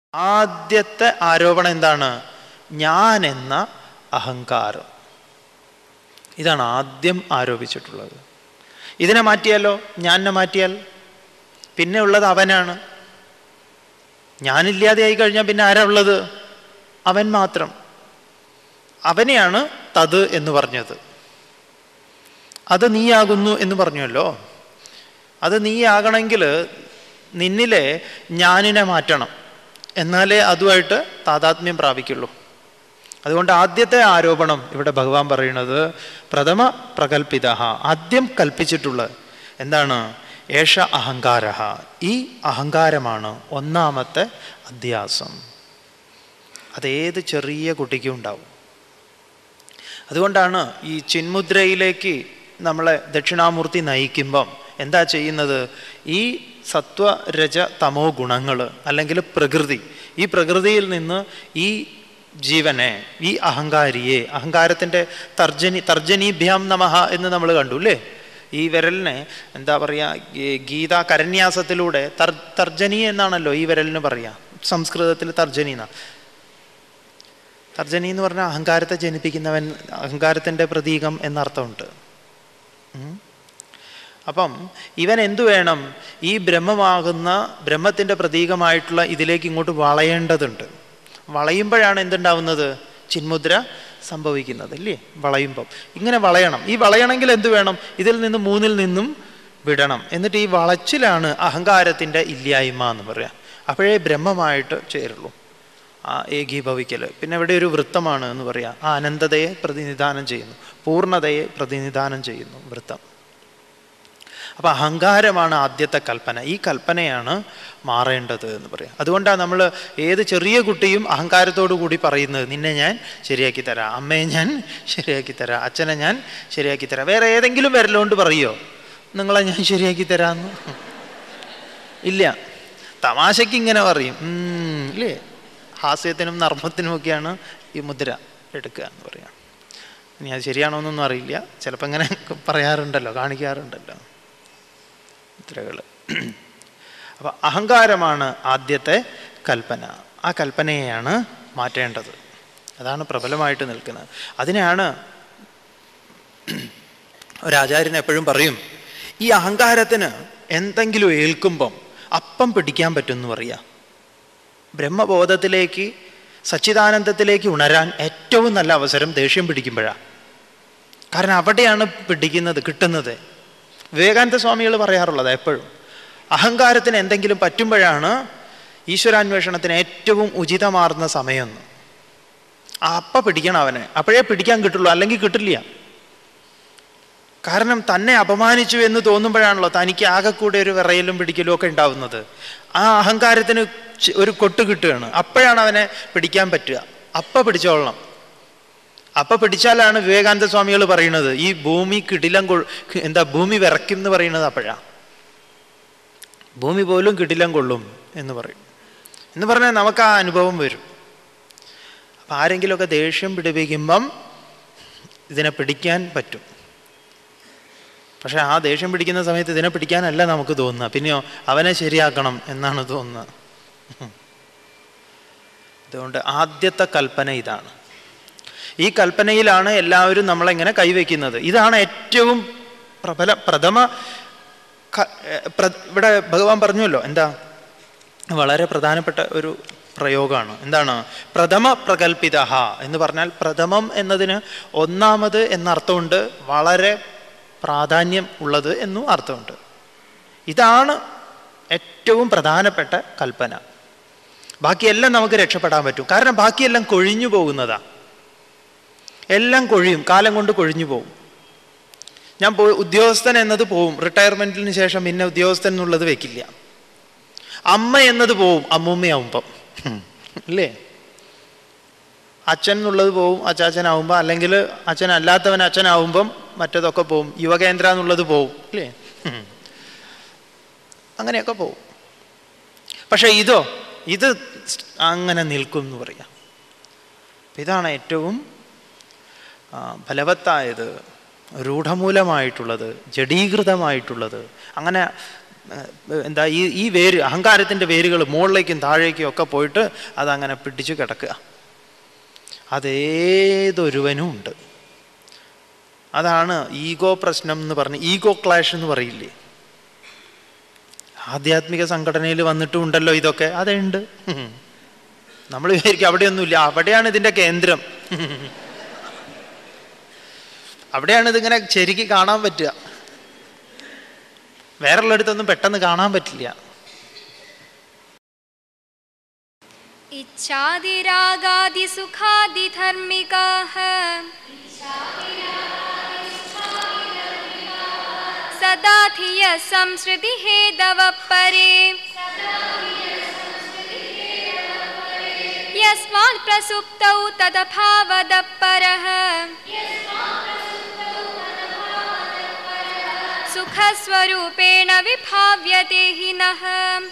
ആദ്യത്തെ ആരോപണം എന്താണ് ഞാൻ എന്ന അഹങ്കാരം ഇതാണ് ആദ്യം ആരോപിച്ചിട്ടുള്ളത് ഇതിനെ മാറ്റിയാലോ ഞാനെ മാറ്റിയാൽ പിന്നെ ഉള്ളത് അവനാണ് ഞാനില്ലാതെ ആയി കഴിഞ്ഞാൽ പിന്നെ ആരാ ഉള്ളത് അവൻ മാത്രം അവനെയാണ് തത് എന്ന് പറഞ്ഞത് അത് നീയാകുന്നു എന്ന് പറഞ്ഞല്ലോ അത് നീയാകണമെങ്കിൽ നിന്നിലെ ഞാനിനെ മാറ്റണം എന്നാലേ അതുമായിട്ട് താതാത്മ്യം പ്രാപിക്കുള്ളൂ അതുകൊണ്ട് ആദ്യത്തെ ആരോപണം ഇവിടെ ഭഗവാൻ പറയുന്നത് പ്രഥമ പ്രകൽപ്പിത ആദ്യം കൽപ്പിച്ചിട്ടുള്ളത് എന്താണ് ഏഷ അഹങ്കാര ഈ അഹങ്കാരമാണ് ഒന്നാമത്തെ അധ്യാസം അതേത് ചെറിയ കുട്ടിക്കും ഉണ്ടാവും അതുകൊണ്ടാണ് ഈ ചിന്മുദ്രയിലേക്ക് നമ്മളെ ദക്ഷിണാമൂർത്തി നയിക്കുമ്പം എന്താ ചെയ്യുന്നത് ഈ സത്വ രജ തമോ ഗുണങ്ങൾ അല്ലെങ്കിൽ പ്രകൃതി ഈ പ്രകൃതിയിൽ നിന്ന് ഈ ജീവനെ ഈ അഹങ്കാരിയെ അഹങ്കാരത്തിൻ്റെ തർജനി തർജനീഭ്യാം നമഃ എന്ന് നമ്മൾ കണ്ടു അല്ലേ ഈ വിരലിനെ എന്താ പറയുക ഗീത കരന്യാസത്തിലൂടെ തർ തർജനി എന്നാണല്ലോ ഈ വിരലിന് പറയുക സംസ്കൃതത്തിൽ തർജനി എന്നാ തർജനി എന്ന് പറഞ്ഞാൽ അഹങ്കാരത്തെ ജനിപ്പിക്കുന്നവൻ അഹങ്കാരത്തിൻ്റെ പ്രതീകം എന്നർത്ഥമുണ്ട് അപ്പം ഇവൻ എന്തു വേണം ഈ ബ്രഹ്മമാകുന്ന ബ്രഹ്മത്തിൻ്റെ പ്രതീകമായിട്ടുള്ള ഇതിലേക്ക് ഇങ്ങോട്ട് വളയേണ്ടതുണ്ട് വളയുമ്പോഴാണ് എന്തുണ്ടാവുന്നത് ചിന്മുദ്ര സംഭവിക്കുന്നത് അല്ലേ വളയുമ്പം ഇങ്ങനെ വളയണം ഈ വളയണമെങ്കിൽ എന്തു വേണം ഇതിൽ നിന്ന് മൂന്നിൽ നിന്നും വിടണം എന്നിട്ട് ഈ വളച്ചിലാണ് അഹങ്കാരത്തിൻ്റെ ഇല്ലായ്മ എന്ന് പറയാം അപ്പോഴേ ബ്രഹ്മമായിട്ട് ചേരുള്ളൂ ആ ഏകീഭവിക്കൽ പിന്നെ ഇവിടെ ഒരു വൃത്തമാണ് എന്ന് പറയാം ആ അനന്തതയെ പ്രതിനിധാനം ചെയ്യുന്നു പൂർണ്ണതയെ പ്രതിനിധാനം ചെയ്യുന്നു വൃത്തം അപ്പം അഹങ്കാരമാണ് ആദ്യത്തെ കൽപ്പന ഈ കൽപ്പനയാണ് മാറേണ്ടത് എന്ന് പറയാം അതുകൊണ്ടാണ് നമ്മൾ ഏത് ചെറിയ കുട്ടിയും അഹങ്കാരത്തോടു കൂടി പറയുന്നത് നിന്നെ ഞാൻ ശരിയാക്കി തരാം അമ്മയെ ഞാൻ ശരിയാക്കി തരാം അച്ഛനെ ഞാൻ ശരിയാക്കി തരാം വേറെ ഏതെങ്കിലും വിരലുകൊണ്ട് പറയുമോ നിങ്ങളെ ഞാൻ ശരിയാക്കി തരാമെന്ന് ഇല്ല തമാശയ്ക്ക് ഇങ്ങനെ പറയും ഇല്ലേ ഹാസ്യത്തിനും നർമ്മത്തിനുമൊക്കെയാണ് ഈ മുദ്ര എടുക്കുക എന്ന് പറയാം ഇനി അത് ശരിയാണോ എന്നൊന്നും അറിയില്ല ചിലപ്പോൾ ഇങ്ങനെ പറയാറുണ്ടല്ലോ കാണിക്കാറുണ്ടല്ലോ മുദ്രകൾ അപ്പം അഹങ്കാരമാണ് ആദ്യത്തെ കൽപ്പന ആ കൽപ്പനയെയാണ് മാറ്റേണ്ടത് അതാണ് പ്രബലമായിട്ട് നിൽക്കുന്നത് അതിനെയാണ് ഒരാചാര്യൻ എപ്പോഴും പറയും ഈ അഹങ്കാരത്തിന് എന്തെങ്കിലും ഏൽക്കുമ്പം അപ്പം പിടിക്കാൻ പറ്റുമെന്ന് പറയാം ബ്രഹ്മബോധത്തിലേക്ക് സച്ചിദാനന്ദത്തിലേക്ക് ഉണരാൻ ഏറ്റവും നല്ല അവസരം ദേഷ്യം പിടിക്കുമ്പോഴാണ് കാരണം അവിടെയാണ് പിടിക്കുന്നത് കിട്ടുന്നത് വിവേകാനന്ദ സ്വാമികൾ പറയാറുള്ളത് എപ്പോഴും അഹങ്കാരത്തിന് എന്തെങ്കിലും പറ്റുമ്പോഴാണ് ഈശ്വരാന്വേഷണത്തിന് ഏറ്റവും ഉചിതമാർന്ന സമയമെന്ന് അപ്പ പിടിക്കണം അവനെ അപ്പോഴേ പിടിക്കാൻ കിട്ടുള്ളൂ അല്ലെങ്കിൽ കിട്ടില്ല കാരണം തന്നെ അപമാനിച്ചു എന്ന് തോന്നുമ്പോഴാണല്ലോ തനിക്ക് ആകെക്കൂടെ ഒരു വിറയലും പിടിക്കലും ഒക്കെ ഉണ്ടാവുന്നത് ആ അഹങ്കാരത്തിന് ഒരു കൊട്ട് കിട്ടുകയാണ് അപ്പോഴാണ് അവനെ പിടിക്കാൻ പറ്റുക അപ്പ പിടിച്ചോളണം അപ്പൊ പിടിച്ചാലാണ് വിവേകാനന്ദ സ്വാമികൾ പറയുന്നത് ഈ ഭൂമി കിടിലം കൊ എന്താ ഭൂമി വിറയ്ക്കും എന്ന് പറയുന്നത് അപ്പോഴാ ഭൂമി പോലും കിടിലം കൊള്ളും എന്ന് പറയും എന്ന് പറഞ്ഞാൽ നമുക്ക് ആ അനുഭവം വരും അപ്പം ആരെങ്കിലുമൊക്കെ ദേഷ്യം പിടിപ്പിക്കുമ്പം ഇതിനെ പിടിക്കാൻ പറ്റും പക്ഷെ ആ ദേഷ്യം പിടിക്കുന്ന സമയത്ത് ഇതിനെ പിടിക്കാനല്ല നമുക്ക് തോന്നുക പിന്നെയോ അവനെ ശരിയാക്കണം എന്നാണ് തോന്നുന്നത് അതുകൊണ്ട് ആദ്യത്തെ കൽപ്പന ഇതാണ് ഈ കൽപ്പനയിലാണ് എല്ലാവരും നമ്മളെങ്ങനെ കൈവയ്ക്കുന്നത് ഇതാണ് ഏറ്റവും പ്രബല പ്രഥമ ഇവിടെ ഭഗവാൻ പറഞ്ഞല്ലോ എന്താ വളരെ പ്രധാനപ്പെട്ട ഒരു പ്രയോഗമാണ് എന്താണ് പ്രഥമ പ്രകൽപ്പിത എന്ന് പറഞ്ഞാൽ പ്രഥമം എന്നതിന് ഒന്നാമത് എന്നർത്ഥമുണ്ട് വളരെ പ്രാധാന്യം ഉള്ളത് എന്നും അർത്ഥമുണ്ട് ഇതാണ് ഏറ്റവും പ്രധാനപ്പെട്ട കൽപ്പന ബാക്കിയെല്ലാം നമുക്ക് രക്ഷപ്പെടാൻ പറ്റും കാരണം ബാക്കിയെല്ലാം കൊഴിഞ്ഞു പോകുന്നതാണ് എല്ലാം കൊഴിയും കാലം കൊണ്ട് കൊഴിഞ്ഞു പോകും ഞാൻ പോയി ഉദ്യോഗസ്ഥൻ എന്നത് പോവും റിട്ടയർമെൻറ്റിന് ശേഷം പിന്നെ ഉദ്യോഗസ്ഥൻ എന്നുള്ളത് വെക്കില്ല അമ്മ എന്നത് പോവും അമ്മൂമ്മയാവുമ്പം അല്ലേ അച്ഛൻ എന്നുള്ളത് പോവും അച്ചാച്ചനാവുമ്പോൾ അല്ലെങ്കിൽ അച്ഛൻ അല്ലാത്തവൻ അച്ഛനാവുമ്പം മറ്റതൊക്കെ പോവും യുവകേന്ദ്ര എന്നുള്ളത് പോവും അല്ലേ അങ്ങനെയൊക്കെ പോവും പക്ഷെ ഇതോ ഇത് അങ്ങനെ നിൽക്കും എന്ന് പറയാം ഇതാണ് ഏറ്റവും ഫലവത്തായത് രൂഢമൂലമായിട്ടുള്ളത് ജഡീകൃതമായിട്ടുള്ളത് അങ്ങനെ ഏഹ്, എന്താ ഈ ഈ വേര് അഹങ്കാരത്തിൻ്റെ വേരുകൾ മുകളിലേക്കും താഴേക്കും ഒക്കെ പോയിട്ട് അതങ്ങനെ പിടിച്ചു കിടക്കുക അതേതൊരുവനും ഉണ്ട് അതാണ് ഈഗോ പ്രശ്നം എന്ന് പറഞ്ഞ് ഈഗോ ക്ലാഷ് എന്ന് പറയില്ലേ ആധ്യാത്മിക സംഘടനയിൽ വന്നിട്ടും ഉണ്ടല്ലോ ഇതൊക്കെ അതുണ്ട് നമ്മൾ വിചാരിക്കും അവിടെയൊന്നുമില്ല അവിടെയാണ് ഇതിൻ്റെ കേന്ദ്രം അവിടെയാണ് ഇതിങ്ങനെ ശരിക്ക് കാണാൻ പറ്റുക വേറുള്ളിടത്തൊന്നും പെട്ടെന്ന് കാണാൻ പറ്റില്ല इच्छादिरागादिसुखादिधर्मिकाः सदा धियः संसृतिहेदवः परे यस्मात् प्रसुप्तौ तदभावदः परः सुखस्वरूपेण विभाव्यते हि नः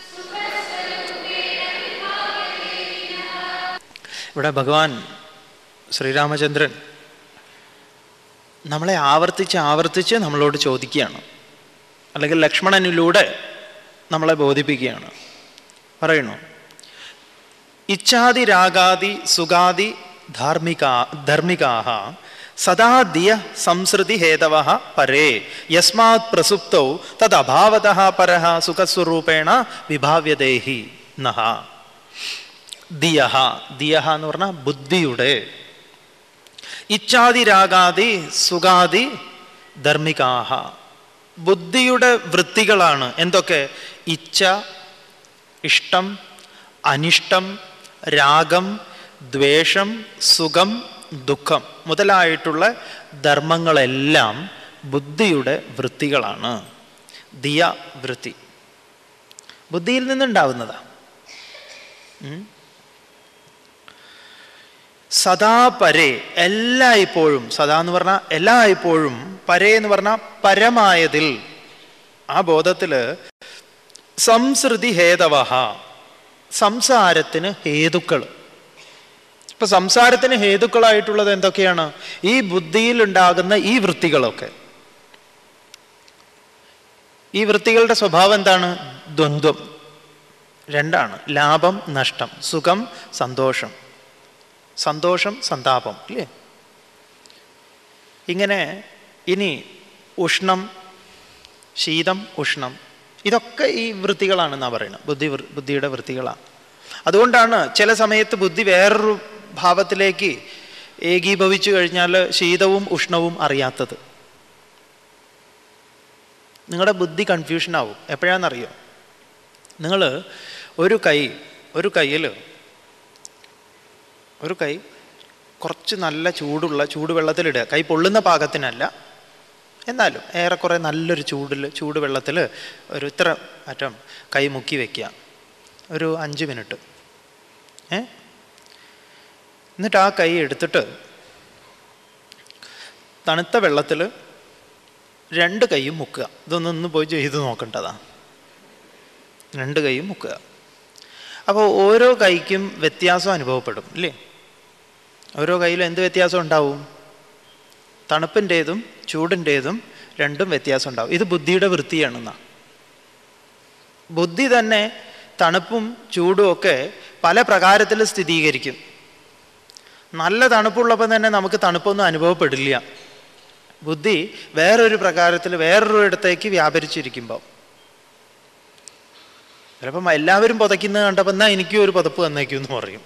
ഇവിടെ ഭഗവാൻ ശ്രീരാമചന്ദ്രൻ നമ്മളെ ആവർത്തിച്ച് ആവർത്തിച്ച് നമ്മളോട് ചോദിക്കുകയാണ് അല്ലെങ്കിൽ ലക്ഷ്മണനിലൂടെ നമ്മളെ ബോധിപ്പിക്കുകയാണ് പറയണു ഇച്ഛാദി രാഗാദി സുഖാദി ധാർമ്മികാ ധർമ്മികാഹ സദാ ദിയ സംസൃതി ഹേതവ പരേ യസ്മാത് പ്രസുപ്തൗ തദ് അഭാവത പരഃ സുഖസ്വരൂപേണ വിഭാവ്യതേഹി നഹ ദിയഹ ദിയഹ എന്ന് പറഞ്ഞാൽ ബുദ്ധിയുടെ ഇച്ഛാദി രാഗാദി സുഖാദി ധർമ്മികാഹ ബുദ്ധിയുടെ വൃത്തികളാണ് എന്തൊക്കെ ഇച്ഛ ഇഷ്ടം അനിഷ്ടം രാഗം ദ്വേഷം സുഖം ദുഃഖം മുതലായിട്ടുള്ള ധർമ്മങ്ങളെല്ലാം ബുദ്ധിയുടെ വൃത്തികളാണ് ദിയ വൃത്തി ബുദ്ധിയിൽ നിന്നുണ്ടാവുന്നതാണ് ഉം. സദാ പരേ എല്ലായ്പ്പോഴും സദാ എന്ന് പറഞ്ഞാൽ എല്ലായ്പ്പോഴും പരേ എന്ന് പറഞ്ഞാൽ പരമായതിൽ ആ ബോധത്തില് സംസൃതി ഹേതവഹ സംസാരത്തിന് ഹേതുക്കൾ ഇപ്പൊ സംസാരത്തിന് ഹേതുക്കളായിട്ടുള്ളത് എന്തൊക്കെയാണ് ഈ ബുദ്ധിയിൽ ഉണ്ടാകുന്ന ഈ വൃത്തികളൊക്കെ ഈ വൃത്തികളുടെ സ്വഭാവം എന്താണ് ദ്വന്ദ്വം രണ്ടാണ് ലാഭം നഷ്ടം സുഖം സന്തോഷം സന്തോഷം സന്താപം ഇല്ലേ ഇങ്ങനെ ഇനി ഉഷ്ണം ശീതം ഉഷ്ണം ഇതൊക്കെ ഈ വൃത്തികളാണെന്നാണ് പറയുന്നത് ബുദ്ധി വൃ- ബുദ്ധിയുടെ വൃത്തികളാണ് അതുകൊണ്ടാണ് ചില സമയത്ത് ബുദ്ധി വേറൊരു ഭാവത്തിലേക്ക് ഏകീഭവിച്ചു കഴിഞ്ഞാൽ ശീതവും ഉഷ്ണവും അറിയാത്തത് നിങ്ങളുടെ ബുദ്ധി കൺഫ്യൂഷൻ ആവും എപ്പോഴാണെന്നറിയോ നിങ്ങൾ ഒരു കൈ ഒരു കയ്യിൽ ഒരു കൈ കുറച്ച് നല്ല ചൂടുള്ള ചൂടുവെള്ളത്തിലിടുക കൈ പൊള്ളുന്ന പാകത്തിനല്ല എന്നാലും ഏറെക്കുറെ നല്ലൊരു ചൂടിൽ ചൂടുവെള്ളത്തിൽ ഒരു ഇത്ര അറ്റം കൈ മുക്കി വയ്ക്കുക ഒരു അഞ്ച് മിനിറ്റ് ഏ എന്നിട്ട് ആ കൈ എടുത്തിട്ട് തണുത്ത വെള്ളത്തിൽ രണ്ട് കൈയും മുക്കുക ഇതൊന്നൊന്ന് പോയി ചെയ്ത് നോക്കേണ്ടതാണ് രണ്ട് കൈയും മുക്കുക അപ്പോൾ ഓരോ കൈക്കും വ്യത്യാസം അനുഭവപ്പെടും ഇല്ലേ ഓരോ കയ്യിലും എന്ത് വ്യത്യാസം ഉണ്ടാവും തണുപ്പിൻ്റേതും ചൂടിൻ്റേതും രണ്ടും വ്യത്യാസം ഉണ്ടാവും ഇത് ബുദ്ധിയുടെ വൃത്തിയാണെന്നാ ബുദ്ധി തന്നെ തണുപ്പും ചൂടും ഒക്കെ പല പ്രകാരത്തിൽ സ്ഥിരീകരിക്കും നല്ല തണുപ്പുള്ളപ്പോൾ തന്നെ നമുക്ക് തണുപ്പൊന്നും അനുഭവപ്പെടില്ല ബുദ്ധി വേറൊരു പ്രകാരത്തിൽ വേറൊരു ഇടത്തേക്ക് വ്യാപരിച്ചിരിക്കുമ്പോൾ ചിലപ്പം എല്ലാവരും പുതയ്ക്കുന്നത് കണ്ടപ്പോൾ എന്നാൽ എനിക്കും ഒരു പുതപ്പ് തന്നേക്കും എന്ന് പറയും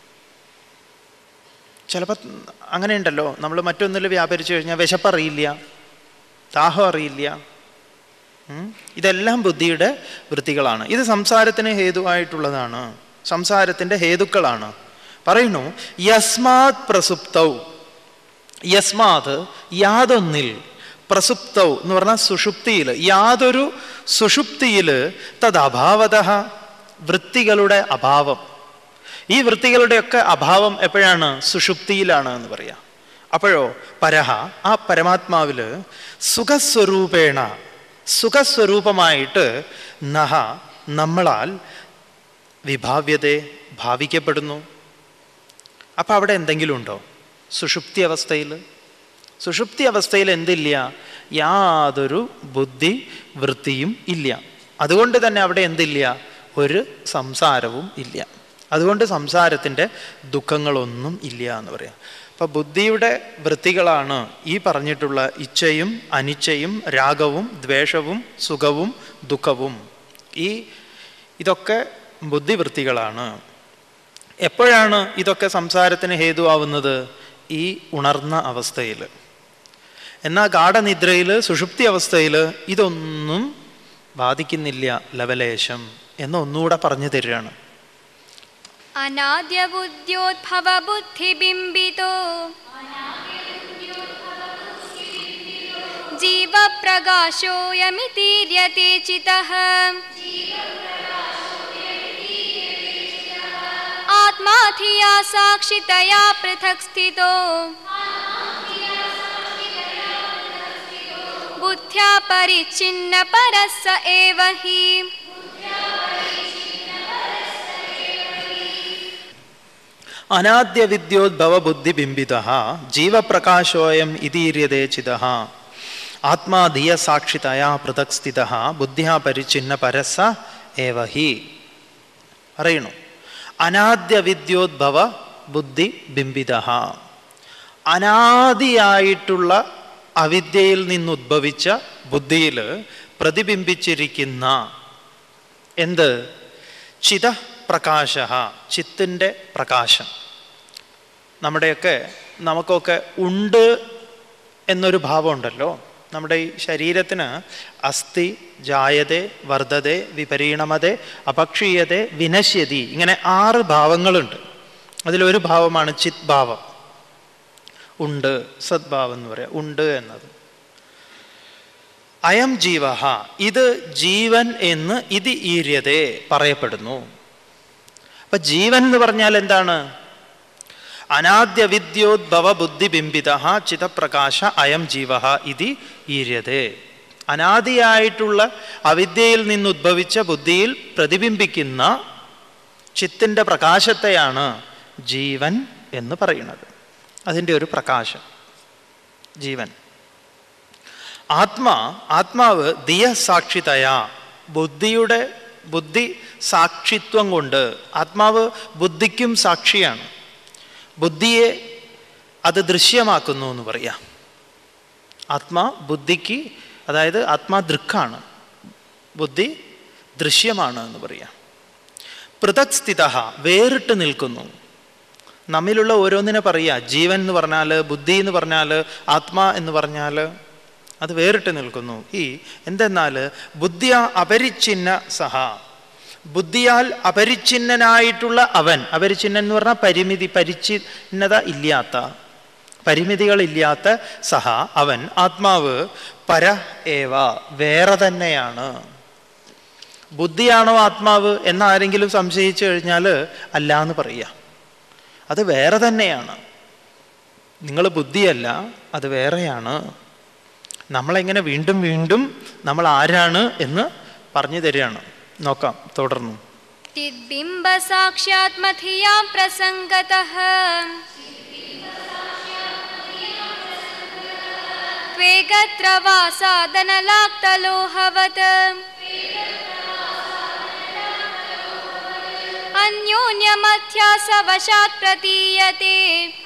ചിലപ്പോൾ അങ്ങനെ ഉണ്ടല്ലോ നമ്മൾ മറ്റൊന്നിൽ വ്യാപരിച്ചു കഴിഞ്ഞാൽ വിശപ്പറിയില്ല ദാഹം അറിയില്ല ഉം? ഇതെല്ലാം ബുദ്ധിയുടെ വൃത്തികളാണ് ഇത് സംസാരത്തിന് ഹേതുവായിട്ടുള്ളതാണ് സംസാരത്തിൻ്റെ ഹേതുക്കളാണ് പറയുന്നു യസ്മാത് പ്രസുപ്തൗ യസ്മാത് യാതൊന്നിൽ പ്രസുപ്തൗ എന്ന് പറഞ്ഞാൽ സുഷുപ്തിയിൽ യാതൊരു സുഷുപ്തിയിൽ തത് അഭാവത വൃത്തികളുടെ അഭാവം ഈ വൃത്തികളുടെയൊക്കെ അഭാവം എപ്പോഴാണ് സുഷുപ്തിയിലാണ് എന്ന് പറയാം അപ്പോഴോ പരഹ ആ പരമാത്മാവില് സുഖസ്വരൂപേണ സുഖസ്വരൂപമായിട്ട് നഹ നമ്മളാൽ വിഭാവ്യതയെ ഭാവിക്കപ്പെടുന്നു അപ്പം അവിടെ എന്തെങ്കിലും ഉണ്ടോ സുഷുപ്തി അവസ്ഥയിൽ സുഷുപ്തി അവസ്ഥയിൽ എന്തില്ല യാതൊരു ബുദ്ധി വൃത്തിയും ഇല്ല അതുകൊണ്ട് തന്നെ അവിടെ എന്തില്ല ഒരു സംസാരവും ഇല്ല അതുകൊണ്ട് സംസാരത്തിൻ്റെ ദുഃഖങ്ങളൊന്നും ഇല്ല എന്ന് പറയാം അപ്പം ബുദ്ധിയുടെ വൃത്തികളാണ് ഈ പറഞ്ഞിട്ടുള്ള ഇച്ഛയും അനിച്ഛയും രാഗവും ദ്വേഷവും സുഖവും ദുഃഖവും ഈ ഇതൊക്കെ ബുദ്ധിവൃത്തികളാണ് എപ്പോഴാണ് ഇതൊക്കെ സംസാരത്തിന് ഹേതുവാവുന്നത് ഈ ഉണർന്ന അവസ്ഥയിൽ എന്നാൽ ഗാഠനിദ്രയിൽ സുഷുപ്തി അവസ്ഥയിൽ ഇതൊന്നും ബാധിക്കുന്നില്ല ലവലേശം എന്ന് ഒന്നുകൂടെ പറഞ്ഞു തരികയാണ് अनाद्यबुद्ध्योद्भव बुद्धिबिम्बितो जीवप्रकाशोऽयमितीर्यते चितः आत्मा धिया साक्षितया पृथक् स्थितो बुद्ध्या परिच्छिन्न परः स एव हि അനാദ്യ വിദ്യോദ്ഭവ ബുദ്ധിബിംബിത ജീവപ്രകാശോയം ഇതീര്യതേ ചിത ആത്മാ ധിയ സാക്ഷിതയാ പൃഥക് സ്ഥിത ബുദ്ധ്യാ പരിച്ഛിന്ന പരസ ഏവ ഹി അറിയണു അനാദ്യ വിദ്യോദ്ഭവ ബുദ്ധി ബിംബിത അനാദിയായിട്ടുള്ള അവിദ്യയിൽ നിന്നുദ്ഭവിച്ച ബുദ്ധിയിൽ പ്രതിബിംബിച്ചിരിക്കുന്ന എന്ത് ചിത പ്രകാശ ചിത്തിൻ്റെ പ്രകാശം നമ്മുടെയൊക്കെ നമുക്കൊക്കെ ഉണ്ട് എന്നൊരു ഭാവമുണ്ടല്ലോ നമ്മുടെ ഈ ശരീരത്തിന് അസ്ഥി ജായതെ വർദ്ധതെ വിപരീണമതെ അപക്ഷീയതെ വിനശ്യതി ഇങ്ങനെ ആറ് ഭാവങ്ങളുണ്ട് അതിലൊരു ഭാവമാണ് ചിത് ഭാവം ഉണ്ട് സദ്ഭാവം എന്ന് പറയാം ഉണ്ട് എന്നത് അയം ജീവ ഇത് ജീവൻ എന്ന് ഇത് ഈര്യതേ പറയപ്പെടുന്നു അപ്പൊ ജീവൻ എന്ന് പറഞ്ഞാൽ എന്താണ് അനാദ്യ വിദ്യോദ്ഭവ ബുദ്ധിബിംബിത ചിതപ്രകാശ അയം ജീവ ഇതി ഈര്യതേ അനാദിയായിട്ടുള്ള അവിദ്യയിൽ നിന്നുദ്ഭവിച്ച ബുദ്ധിയിൽ പ്രതിബിംബിക്കുന്ന ചിത്തിൻ്റെ പ്രകാശത്തെയാണ് ജീവൻ എന്ന് പറയുന്നത് അതിൻ്റെ ഒരു പ്രകാശം ജീവൻ ആത്മാ ആത്മാവ് ദിയ സാക്ഷിതയാ ബുദ്ധിയുടെ ബുദ്ധി സാക്ഷിത്വം കൊണ്ട് ആത്മാവ് ബുദ്ധിക്കും സാക്ഷിയാണ് ബുദ്ധിയെ അത് ദൃശ്യമാക്കുന്നു എന്ന് പറയാം ആത്മാ ബുദ്ധിക്ക് അതായത് ആത്മാ ദൃക്കാണ് ബുദ്ധി ദൃശ്യമാണ് എന്ന് പറയാം പൃഥക് സ്ഥിത വേറിട്ട് നിൽക്കുന്നു നമ്മിലുള്ള ഓരോന്നിനെ പറയുക ജീവൻ എന്ന് പറഞ്ഞാൽ ബുദ്ധി എന്ന് പറഞ്ഞാൽ ആത്മാ എന്ന് പറഞ്ഞാൽ അത് വേറിട്ട് നിൽക്കുന്നു ഈ എന്തെന്നാൽ ബുദ്ധിയ അപരിച്ഛിന്ന സഹ ബുദ്ധിയാൽ അപരിച്ഛിന്നനായിട്ടുള്ള അവൻ അപരിച്ഛിന്നൻ എന്ന് പറഞ്ഞാൽ പരിമിതി പരിച്ഛിന്നത ഇല്ലാത്ത പരിമിതികളില്ലാത്ത സഹ അവൻ ആത്മാവ് പര ഏവ വേറെ തന്നെയാണ് ബുദ്ധിയാണോ ആത്മാവ് എന്നാരെങ്കിലും സംശയിച്ചു കഴിഞ്ഞാൽ അല്ല എന്ന് പറയുക അത് വേറെ തന്നെയാണ് നിങ്ങൾ ബുദ്ധിയല്ല അത് വേറെയാണ് നമ്മളെങ്ങനെ വീണ്ടും വീണ്ടും നമ്മൾ ആരാണ് എന്ന് പറഞ്ഞു തരികയാണ് നോക്കാം തുടർന്നു चिद्बिम्बसाक्ष्यात्मधियां प्रसङ्गतः त्वेगत्र वा साधनलाक्तलोहवत् अन्योन्यमध्यासवशात् प्रतीयते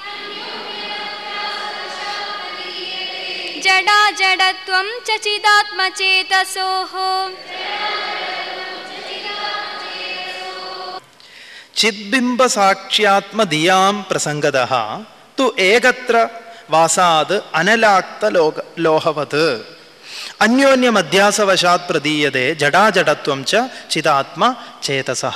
जडा जडत्वं च चिदात्मचेतसोः ചിദ്ബിംബ സാക്ഷ്യാത്മധിയാം പ്രസംഗത തു ഏകത്ര വാസാത് അനലാക്ത ലോക ലോഹവത് അന്യോന്യമധ്യാസവശാത് പ്രതീയതേ ജഡാജഡത്വം ച ചിതാത്മ ചേതസ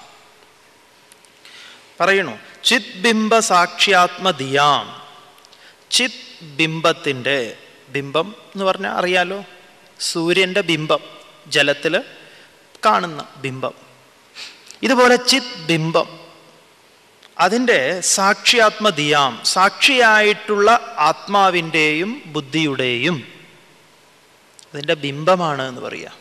പറയണു ചിദ്ബിംബ സാക്ഷ്യാത്മധിയാം ചിത് ബിംബത്തിൻ്റെ ബിംബം എന്ന് പറഞ്ഞാൽ അറിയാലോ സൂര്യൻ്റെ ബിംബം ജലത്തിൽ കാണുന്ന ബിംബം ഇതുപോലെ ചിത് ബിംബം അതിൻ്റെ സാക്ഷ്യാത്മധിയാം സാക്ഷിയായിട്ടുള്ള ആത്മാവിൻ്റെയും ബുദ്ധിയുടെയും അതിൻ്റെ ബിംബമാണ് എന്ന് പറയാം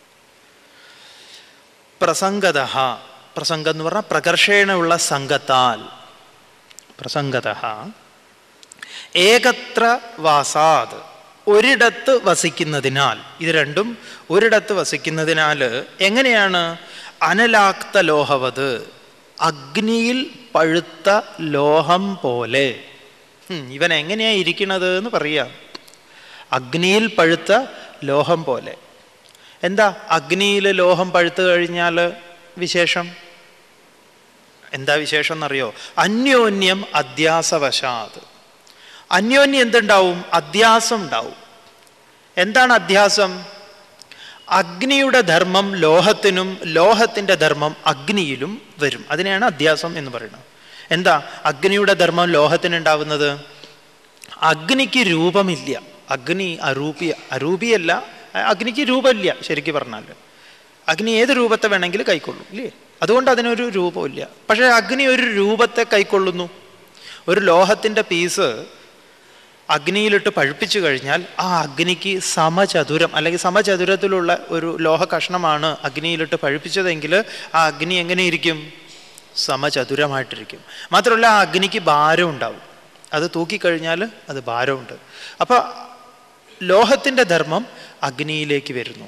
പ്രസംഗത പ്രസംഗം എന്ന് പറഞ്ഞാൽ പ്രകർഷേണയുള്ള സംഘത്താൽ പ്രസംഗത ഏകത്ര വാസാത് ഒരിടത്ത് വസിക്കുന്നതിനാൽ ഇത് രണ്ടും ഒരിടത്ത് വസിക്കുന്നതിനാൽ എങ്ങനെയാണ് അനലാക്ത ലോഹവത് അഗ്നിയിൽ പഴുത്ത ലോഹം പോലെ ഉം, ഇവൻ എങ്ങനെയാ ഇരിക്കണത് എന്ന് പറയാം അഗ്നിയിൽ പഴുത്ത ലോഹം പോലെ എന്താ അഗ്നിയിൽ ലോഹം പഴുത്തു കഴിഞ്ഞാൽ വിശേഷം എന്താ വിശേഷം എന്നറിയോ അന്യോന്യം അധ്യാസവശാത് അന്യോന്യം എന്തുണ്ടാവും അധ്യാസം ഉണ്ടാവും എന്താണ് അധ്യാസം അഗ്നിയുടെ ധർമ്മം ലോഹത്തിനും ലോഹത്തിൻ്റെ ധർമ്മം അഗ്നിയിലും വരും അതിനെയാണ് അധ്യാസം എന്ന് പറയുന്നത് എന്താ അഗ്നിയുടെ ധർമ്മം ലോഹത്തിനുണ്ടാവുന്നത് അഗ്നിക്ക് രൂപമില്ല അഗ്നി അരൂപി അരൂപിയല്ല അഗ്നിക്ക് രൂപമില്ല ശരിക്കും പറഞ്ഞാൽ അഗ്നി ഏത് രൂപത്തെ വേണമെങ്കിലും കൈക്കൊള്ളും ഇല്ലേ അതുകൊണ്ട് അതിനൊരു രൂപമില്ല പക്ഷേ അഗ്നി ഒരു രൂപത്തെ കൈക്കൊള്ളുന്നു ഒരു ലോഹത്തിൻ്റെ പീസ് അഗ്നിയിലിട്ട് പഴുപ്പിച്ചു കഴിഞ്ഞാൽ ആ അഗ്നിക്ക് സമചതുരം അല്ലെങ്കിൽ സമചതുരത്തിലുള്ള ഒരു ലോഹ കഷ്ണമാണ് അഗ്നിയിലിട്ട് പഴുപ്പിച്ചതെങ്കിൽ ആ അഗ്നി എങ്ങനെയിരിക്കും സമചതുരമായിട്ടിരിക്കും മാത്രമല്ല ആ അഗ്നിക്ക് ഭാരം ഉണ്ടാവും അത് തൂക്കിക്കഴിഞ്ഞാൽ അത് ഭാരമുണ്ട് അപ്പോൾ ലോഹത്തിൻ്റെ ധർമ്മം അഗ്നിയിലേക്ക് വരുന്നു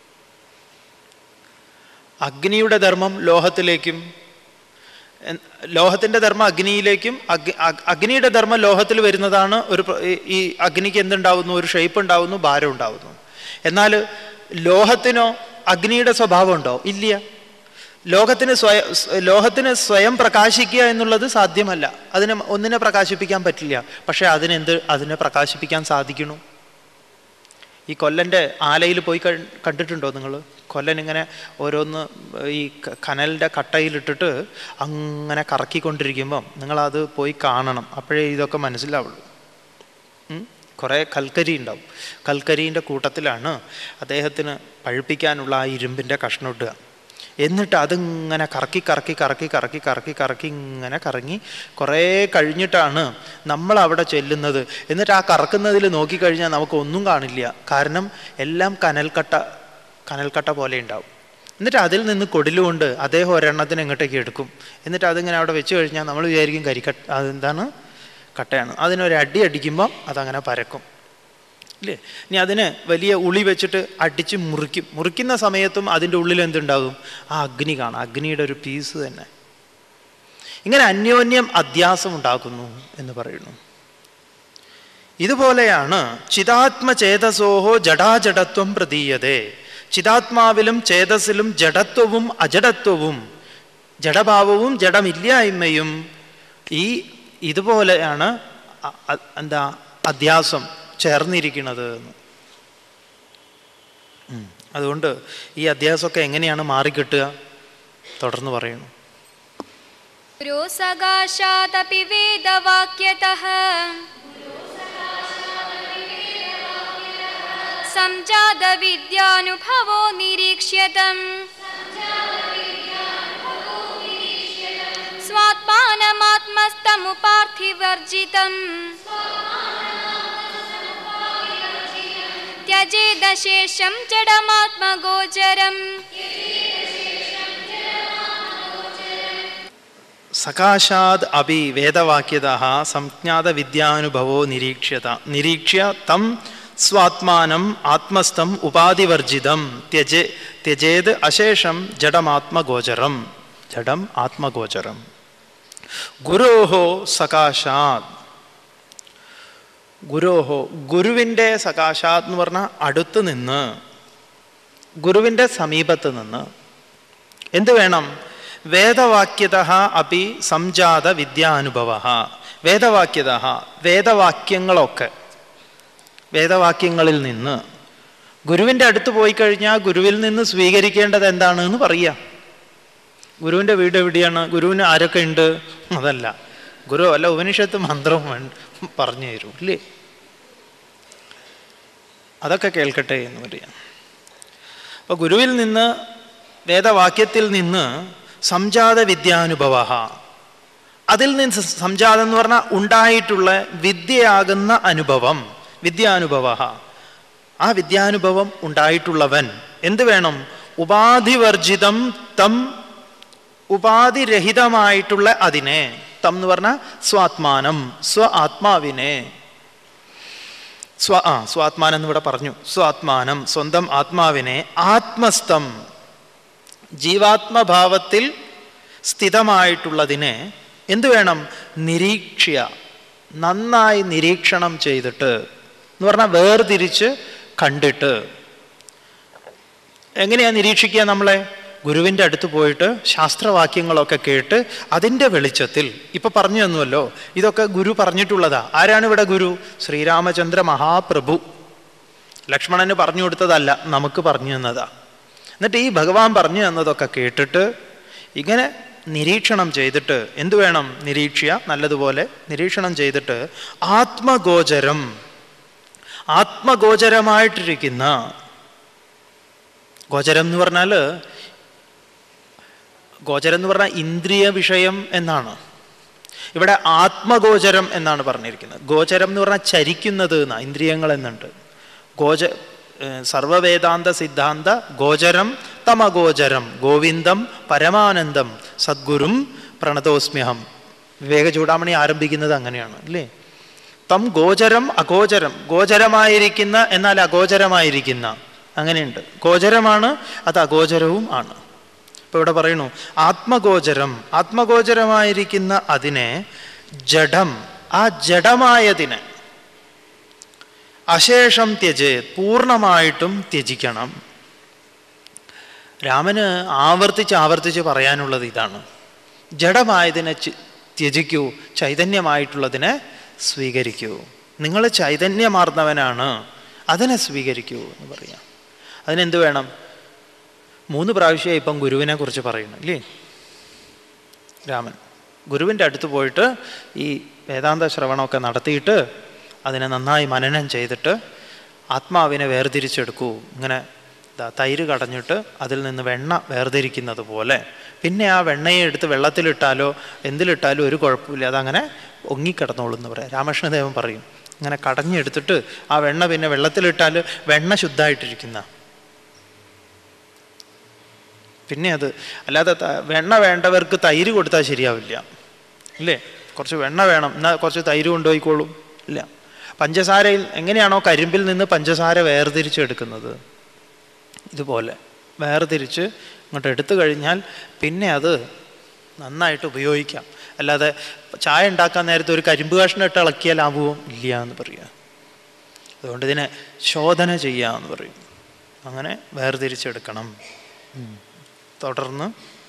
അഗ്നിയുടെ ധർമ്മം ലോഹത്തിലേക്കും എൻ- ലോഹത്തിന്റെ ധർമ്മം അഗ്നിയിലേക്കും അഗ്- അഗ്- അഗ്നിയുടെ ധർമ്മം ലോഹത്തിൽ വരുന്നതാണ് ഒരു പ്ര- ഈ- ഈ അഗ്നിക്ക് എന്തുണ്ടാവുന്നു ഒരു ഷേപ്പ് ഉണ്ടാവുന്നു ഭാരം ഉണ്ടാവുന്നു എന്നാൽ ലോഹത്തിനോ അഗ്നിയുടെ സ്വഭാവം ഉണ്ടോ ഇല്ല ലോകത്തിന് സ്വയം ലോഹത്തിന് സ്വയം പ്രകാശിക്കുക എന്നുള്ളത് സാധ്യമല്ല അതിനെ ഒന്നിനെ പ്രകാശിപ്പിക്കാൻ പറ്റില്ല പക്ഷെ അതിനെന്ത് അതിനെ പ്രകാശിപ്പിക്കാൻ സാധിക്കണു ഈ കൊല്ലൻ്റെ ആലയിൽ പോയി കൺ- കണ്ടിട്ടുണ്ടോ നിങ്ങൾ കൊല്ലൻ ഇങ്ങനെ ഓരോന്ന് ഈ ക- കനലിൻ്റെ കട്ടയിലിട്ടിട്ട് അങ്ങനെ കറക്കിക്കൊണ്ടിരിക്കുമ്പം നിങ്ങളത് പോയി കാണണം അപ്പോഴേ ഇതൊക്കെ മനസ്സിലാവുള്ളൂ ഉം? കുറേ കൽക്കരി ഉണ്ടാവും കൽക്കരിൻ്റെ കൂട്ടത്തിലാണ് അദ്ദേഹത്തിന് പഴുപ്പിക്കാനുള്ള ആ ഇരുമ്പിൻ്റെ കഷ്ണം ഇടുക എന്നിട്ട് അതിങ്ങനെ കറക്കി കറക്കി കറക്കി കറക്കി കറക്കി കറക്കി ഇങ്ങനെ കറങ്ങി കുറേ കഴിഞ്ഞിട്ടാണ് നമ്മൾ അവിടെ ചെല്ലുന്നത് എന്നിട്ട് ആ കറക്കുന്നതിൽ നോക്കിക്കഴിഞ്ഞാൽ നമുക്ക് ഒന്നും കാണില്ല കാരണം എല്ലാം കനൽക്കട്ട കനൽക്കട്ട പോലെ ഉണ്ടാവും എന്നിട്ട് അതിൽ നിന്ന് കൊടിലുകൊണ്ട് അദ്ദേഹം ഒരെണ്ണത്തിന് എങ്ങോട്ടേക്ക് എടുക്കും എന്നിട്ട് അതിങ്ങനെ അവിടെ വെച്ച് കഴിഞ്ഞാൽ നമ്മൾ വിചാരിക്കും കരിക്കട്ട അതെന്താണ് കട്ടയാണ് അതിനൊരു അടി അടിക്കുമ്പോൾ അതങ്ങനെ പരക്കും ഇല്ലേ ഇനി അതിന് വലിയ ഉളി വെച്ചിട്ട് അടിച്ച് മുറിക്കും മുറിക്കുന്ന സമയത്തും അതിൻ്റെ ഉള്ളിൽ എന്തുണ്ടാകും ആ അഗ്നി കാണാം അഗ്നിയുടെ ഒരു പീസ് തന്നെ ഇങ്ങനെ അന്യോന്യം അധ്യാസം ഉണ്ടാക്കുന്നു എന്ന് പറയുന്നു ഇതുപോലെയാണ് ചിതാത്മചേതസോഹോ ജഡാജഡത്വം പ്രതീയതേ ചിതാത്മാവിലും ചേതസിലും ജഡത്വവും അജഡത്വവും ജഡഭാവവും ജഡമില്ലായ്മയും ഈ ഇതുപോലെയാണ് അ- അ- എന്താ അധ്യാസം ചേർന്നിരിക്കുന്നത് എന്ന് ഉം. അതുകൊണ്ട് ഈ അധ്യാസമൊക്കെ എങ്ങനെയാണ് മാറിക്കിട്ടുക തുടർന്ന് പറയുന്നു गुरो सकाशादपि वेदवाक्यतः संजातविद्यानुभवो निरीक्ष्यतम् स्वात्मानमात्मस्तमुपार्थिवर्जितम् त्यजेदशेषं जडमात्मगोचरम् സകാശാദ് അപി വേദവാക്യത സംജ്ഞാത വിദ്യാനുഭവോ നിരീക്ഷ്യത നിരീക്ഷ്യ തം സ്വാത്മാനം ആത്മസ്ഥം ഉപാധിവർജിതം ത്യജേ ത്യജേത് അശേഷം ജഡമാത്മഗോചരം ജഡം ആത്മഗോചരം ഗുരോഹോ സകാശാത് ഗുരോഹോ ഗുരുവിൻ്റെ സകാശാത് എന്ന് പറഞ്ഞാൽ അടുത്ത് നിന്ന് ഗുരുവിൻ്റെ സമീപത്ത് നിന്ന് എന്ത് വേണം വേദവാക്യത അപി സംജാത വിദ്യാനുഭവ വേദവാക്യത വേദവാക്യങ്ങളൊക്കെ വേദവാക്യങ്ങളിൽ നിന്ന് ഗുരുവിൻ്റെ അടുത്ത് പോയി കഴിഞ്ഞാൽ ഗുരുവിൽ നിന്ന് സ്വീകരിക്കേണ്ടത് എന്താണ് എന്ന് പറയാം ഗുരുവിൻ്റെ വീട് എവിടെയാണ് ഗുരുവിന് ആരൊക്കെ ഉണ്ട് അതല്ല ഗുരു അല്ല ഉപനിഷത്ത് മന്ത്രവും വേണ്ട- പറഞ്ഞു തരും ഇല്ലേ അതൊക്കെ കേൾക്കട്ടെ എന്ന് പറയാം അപ്പോൾ ഗുരുവിൽ നിന്ന് വേദവാക്യത്തിൽ നിന്ന് സംജാത വിദ്യാനുഭവ അതിൽ നിന്ന് സ- സംജാതം എന്ന് പറഞ്ഞാൽ ഉണ്ടായിട്ടുള്ള വിദ്യയാകുന്ന അനുഭവം വിദ്യാനുഭവ ആ വിദ്യാനുഭവം ഉണ്ടായിട്ടുള്ളവൻ എന്ത് വേണം ഉപാധിവർജിതം തം ഉപാധിരഹിതമായിട്ടുള്ള അതിനെ തം എന്ന് പറഞ്ഞാൽ സ്വാത്മാനം സ്വ ആത്മാവിനെ സ്വ ആ സ്വാത്മാനം എന്നിവിടെ പറഞ്ഞു സ്വാത്മാനം സ്വന്തം ആത്മാവിനെ ആത്മസ്ഥം ജീവാത്മഭാവത്തിൽ സ്ഥിതമായിട്ടുള്ളതിനെ എന്തു വേണം നിരീക്ഷ്യ നന്നായി നിരീക്ഷണം ചെയ്തിട്ട് എന്ന് പറഞ്ഞാൽ വേർതിരിച്ച് കണ്ടിട്ട് എങ്ങനെയാ നിരീക്ഷിക്കുക നമ്മളെ ഗുരുവിൻ്റെ അടുത്ത് പോയിട്ട് ശാസ്ത്രവാക്യങ്ങളൊക്കെ കേട്ട് അതിൻ്റെ വെളിച്ചത്തിൽ ഇപ്പൊ പറഞ്ഞു തന്നുവല്ലോ ഇതൊക്കെ ഗുരു പറഞ്ഞിട്ടുള്ളതാ ആരാണ് ഇവിടെ ഗുരു ശ്രീരാമചന്ദ്ര മഹാപ്രഭു ലക്ഷ്മണന് പറഞ്ഞു കൊടുത്തതല്ല നമുക്ക് പറഞ്ഞു തന്നതാ എന്നിട്ട് ഈ ഭഗവാൻ പറഞ്ഞു തന്നതൊക്കെ കേട്ടിട്ട് ഇങ്ങനെ നിരീക്ഷണം ചെയ്തിട്ട് എന്തു വേണം നിരീക്ഷ്യ നല്ലതുപോലെ നിരീക്ഷണം ചെയ്തിട്ട് ആത്മഗോചരം ആത്മഗോചരമായിട്ടിരിക്കുന്ന ഗോചരം എന്ന് പറഞ്ഞാൽ ഗോചരം എന്ന് പറഞ്ഞാൽ ഇന്ദ്രിയ വിഷയം എന്നാണ് ഇവിടെ ആത്മഗോചരം എന്നാണ് പറഞ്ഞിരിക്കുന്നത് ഗോചരം എന്ന് പറഞ്ഞാൽ ചരിക്കുന്നത് എന്നാ ഇന്ദ്രിയങ്ങൾ എന്നുണ്ട് ഗോച ഏർ സർവവേദാന്ത സിദ്ധാന്ത ഗോചരം തമഗോചരം ഗോവിന്ദം പരമാനന്ദം സദ്ഗുരും പ്രണതോസ്മ്യഹം വിവേക ചൂടാമണി ആരംഭിക്കുന്നത് അങ്ങനെയാണ് അല്ലേ തം ഗോചരം അഗോചരം ഗോചരമായിരിക്കുന്ന എന്നാൽ അഗോചരമായിരിക്കുന്ന അങ്ങനെയുണ്ട് ഗോചരമാണ് അത് അഗോചരവും ആണ് ഇപ്പൊ ഇവിടെ പറയുന്നു ആത്മഗോചരം ആത്മഗോചരമായിരിക്കുന്ന അതിനെ ജഡം ആ ജഡമായതിനെ അശേഷം ത്യജ് പൂർണ്ണമായിട്ടും ത്യജിക്കണം രാമന് ആവർത്തിച്ച് ആവർത്തിച്ച് പറയാനുള്ളത് ഇതാണ് ജഡമായതിനെ ചി- ത്യജിക്കൂ ചൈതന്യമായിട്ടുള്ളതിനെ സ്വീകരിക്കൂ നിങ്ങൾ ചൈതന്യമാർന്നവനാണ് അതിനെ സ്വീകരിക്കൂ എന്ന് പറയാം അതിനെന്ത് വേണം മൂന്ന് പ്രാവശ്യം ഇപ്പം ഗുരുവിനെ കുറിച്ച് പറയുന്നു ഇല്ലേ രാമൻ ഗുരുവിൻ്റെ അടുത്ത് പോയിട്ട് ഈ വേദാന്ത ശ്രവണമൊക്കെ നടത്തിയിട്ട് അതിനെ നന്നായി മനനം ചെയ്തിട്ട് ആത്മാവിനെ വേർതിരിച്ചെടുക്കൂ ഇങ്ങനെ ദാ തൈര് കടഞ്ഞിട്ട് അതിൽ നിന്ന് വെണ്ണ വേർതിരിക്കുന്നത് പോലെ പിന്നെ ആ വെണ്ണയെ എടുത്ത് വെള്ളത്തിലിട്ടാലോ എന്തിലിട്ടാലോ ഒരു കുഴപ്പമില്ല അതങ്ങനെ ഒങ്ങിക്കിടന്നോളൂ എന്ന് പറയാം രാമകൃഷ്ണദേവൻ പറയും ഇങ്ങനെ കടഞ്ഞെടുത്തിട്ട് ആ വെണ്ണ പിന്നെ വെള്ളത്തിലിട്ടാൽ വെണ്ണ ശുദ്ധമായിട്ടിരിക്കുന്ന പിന്നെ അത് അല്ലാതെ ത- വെണ്ണ വേണ്ടവർക്ക് തൈര് കൊടുത്താൽ ശരിയാവില്ല ഇല്ലേ കുറച്ച് വെണ്ണ വേണം എന്നാൽ കുറച്ച് തൈര് കൊണ്ടുപോയിക്കോളും ഇല്ല പഞ്ചസാരയിൽ എങ്ങനെയാണോ കരിമ്പിൽ നിന്ന് പഞ്ചസാര വേർതിരിച്ചെടുക്കുന്നത് ഇതുപോലെ വേർതിരിച്ച് ഇങ്ങോട്ട് എടുത്തു കഴിഞ്ഞാൽ പിന്നെ അത് നന്നായിട്ട് ഉപയോഗിക്കാം അല്ലാതെ ചായ ഉണ്ടാക്കാൻ നേരത്തെ ഒരു കരിമ്പ് കഷ്ണം ഇട്ട് ഇളക്കിയാൽ ആവുമോ ഇല്ല എന്ന് പറയുക അതുകൊണ്ട് ഇതിനെ ശോധന ചെയ്യുക എന്ന് പറയും അങ്ങനെ വേർതിരിച്ചെടുക്കണം ഉം. തുടർന്ന്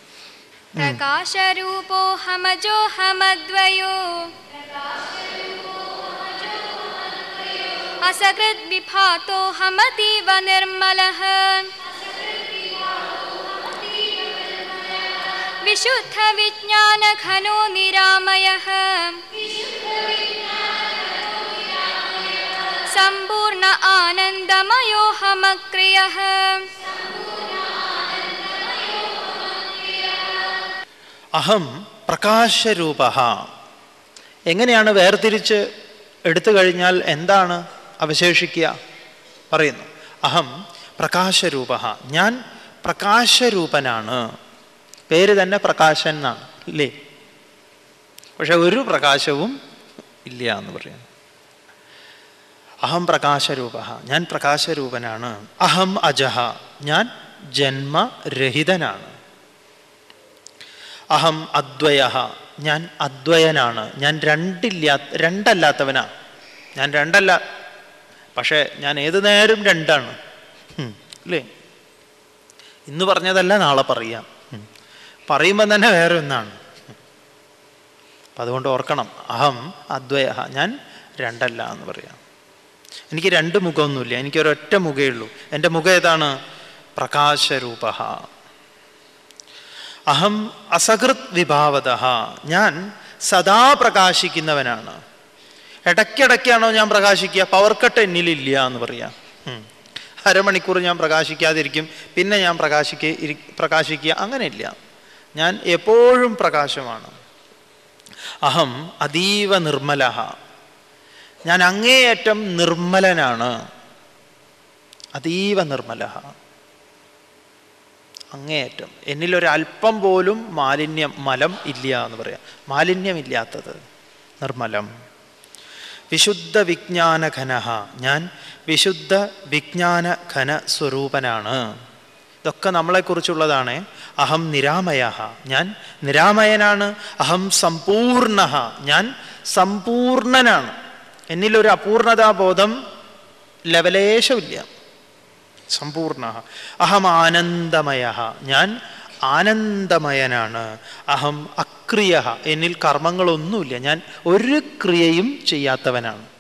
प्रकाशरूपोऽहमजोऽहमद्वयो असकृद्विभातोऽहमतीव निर्मलः विशुद्धविज्ञानघनो निरामयः सम्पूर्ण आनन्दमयोऽहमक्रियः അഹം പ്രകാശരൂപ എങ്ങനെയാണ് വേർതിരിച്ച് എടുത്തു കഴിഞ്ഞാൽ എന്താണ് അവശേഷിക്കുക പറയുന്നു അഹം പ്രകാശരൂപ ഞാൻ പ്രകാശരൂപനാണ് പേര് തന്നെ പ്രകാശൻ എന്നാണ് ഇല്ലേ പക്ഷെ ഒരു പ്രകാശവും ഇല്ല എന്ന് പറയുന്നു അഹം പ്രകാശരൂപ ഞാൻ പ്രകാശരൂപനാണ് അഹം അജഹ ഞാൻ ജന്മരഹിതനാണ് അഹം അദ്വയ ഞാൻ അദ്വയനാണ് ഞാൻ രണ്ടില്ലാ രണ്ടല്ലാത്തവനാ ഞാൻ രണ്ടല്ല പക്ഷേ ഞാൻ ഏതു നേരം രണ്ടാണ് ഉം, അല്ലേ ഇന്ന് പറഞ്ഞതല്ല നാളെ പറയാം ഉം. പറയുമ്പോൾ തന്നെ വേറെ ഒന്നാണ് അപ്പം അതുകൊണ്ട് ഓർക്കണം അഹം അദ്വയ ഞാൻ രണ്ടല്ല എന്ന് പറയാം എനിക്ക് രണ്ട് മുഖമൊന്നുമില്ല എനിക്ക് ഒരൊറ്റ മുഖേ ഉള്ളൂ എൻ്റെ മുഖം ഏതാണ് പ്രകാശരൂപ അഹം അസകൃത് വിഭാവത ഞാൻ സദാ പ്രകാശിക്കുന്നവനാണ് ഇടയ്ക്കിടയ്ക്കാണോ ഞാൻ പ്രകാശിക്കുക പവർ കട്ട് എന്നിലില്ല എന്ന് പറയാം ഉം. അരമണിക്കൂർ ഞാൻ പ്രകാശിക്കാതിരിക്കും പിന്നെ ഞാൻ പ്രകാശിക്ക ഇരി പ്രകാശിക്കുക അങ്ങനെയില്ല ഞാൻ എപ്പോഴും പ്രകാശമാണ് അഹം അതീവ നിർമ്മല ഞാൻ അങ്ങേയറ്റം നിർമ്മലനാണ് അതീവ നിർമ്മല അങ്ങേയറ്റം എന്നിലൊരല്പം പോലും മാലിന്യം മലം ഇല്ല എന്ന് പറയാം മാലിന്യമില്ലാത്തത് നിർമ്മലം വിശുദ്ധ വിജ്ഞാനഘനഃ ഞാൻ വിശുദ്ധ വിജ്ഞാന ഘന സ്വരൂപനാണ് ഇതൊക്കെ നമ്മളെക്കുറിച്ചുള്ളതാണ് അഹം നിരാമയ ഞാൻ നിരാമയനാണ് അഹം സമ്പൂർണ ഞാൻ സമ്പൂർണനാണ് എന്നിലൊരു അപൂർണതാബോധം ലവലേശമില്ല സമ്പൂർണ അഹം ആനന്ദമയ ഞാൻ ആനന്ദമയനാണ് അഹം അക്രിയ എന്നിൽ കർമ്മങ്ങളൊന്നുമില്ല ഞാൻ ഒരു ക്രിയയും ചെയ്യാത്തവനാണ്